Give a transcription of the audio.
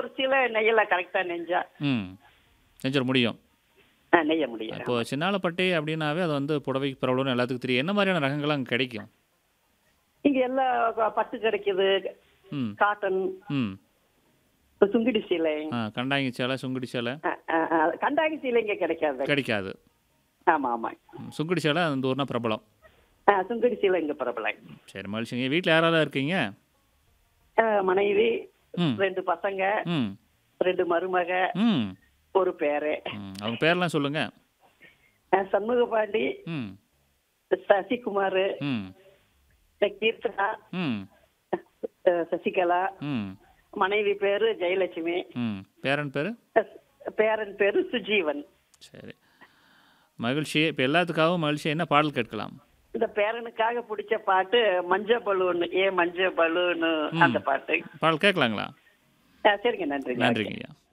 ஒரு சில நெய்யல கரெக்டா நெஞ்சா ம் செஞ்சிட முடியும் ஆ, நெய்ய முடியும் இப்போ சின்னாலப்பட்டி அப்படின்னாவே அது வந்து புடவைக்கு பிரபலம்னு எல்லாத்துக்கும் தெரியும் என்ன மாதிரியான ரகங்கள் அங்கே கிடைக்கும் இங்க எல்லாம் பட்டு கிடைக்குது ம் காட்டன் ம் சுங்கிடி சீலை ஆ கண்டாங்கி சேலை சுங்குடி சேலை ஆ, ஆ, ஆ, கண்டாங்கி சீலை இங்க கிடைக்காது கிடைக்காது ஆமா ஆமா ம், சுங்குடி சேலை அந்த ஊர்னா பிரபலம் ஆ, சுங்கிடி சீலை இங்க பிரபலம் சரி மகிழ்ச்சிங்க வீட்டில் யாரெல்லாம் இருக்கீங்க ஆ, மனைவி ம் ரெண்டு பசங்க ம் ரெண்டு மருமக ம் ஒரு பேரு ம் அவங்க பேர்லாம் சொல்லுங்க ஆ, சண்முக பாண்டி ம் சசிகுமார் ம் கீர்த்தனா ம் ஆ, சசிகலா ம் மனைவி பேரு ஜெயலட்சுமி ம் பேரன் பேர் பேரன் பேரு சுஜீவன் சரி மகிழ்ச்சி இப்போ எல்லாத்துக்காகவும் மகிழ்ச்சி என்ன பாடல் கேட்கலாம் இந்த பேரனுக்காக பிடிச்ச பாட்டு மஞ்ச பலூன் ஏ மஞ்ச பலூன் அந்த பாட்டு பாடல் கேட்கலாங்களா ஆ, சரிங்க நன்றிங்க நன்றிங்க ஐயா